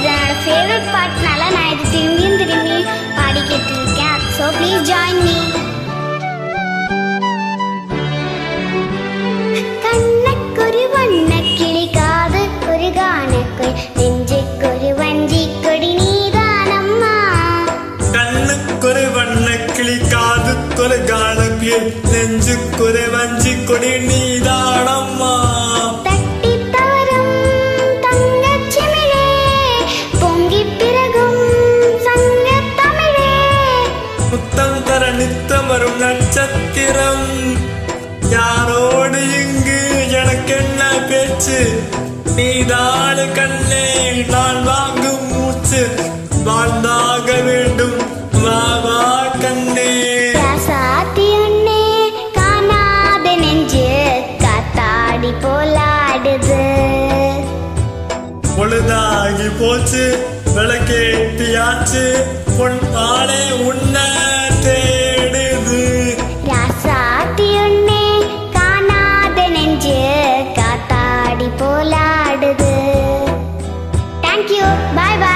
இது என்னோட ஃபேவரட் பார்ட்னால நான் இது திரும்பியும் திரும்பி பாடிக்கிட்டு இருக்கேன் ஸோ ப்ளீஸ் ஜாயின் மீ கண்ணக்குரு வண்ணக்கிளி காது ஒரு காணக்குள் நெஞ்சுக்கொரு வஞ்சி கொடி நீதானம்மா கண்ணுக்கொரு வண்ண கிளி காதுக்கொரு காலப்பியல் நெஞ்சுக்கொரு வஞ்சி கொடி நீதானம்மா தட்டித் தவறும் தங்கச் சிமிழே, பொங்கிப் பிறகும் சங்கத் தமிழே. முத்தம் தர நித்தம் வரும் நட்சத்திரம் யாரோடு இங்கு எனக்கு என்ன பேச்சு நீதானு கண்ணே நான் வாங்கும் மூச்சு வாழ்ந்தாக வேண்டும் வா வா கண்ணே ராசாத்தி அண்ணே, காணாத நெஞ்சு காத்தாடி போலாடுது பொழுதாகி போச்சு விளக்கேட்டியாச்சு பொன் ஆளே உன்ன தேடுது ராசாத்தி அண்ணே, காணாத நெஞ்சு காத்தாடி போலாடுது தேங்க்யூ பாய் பாய்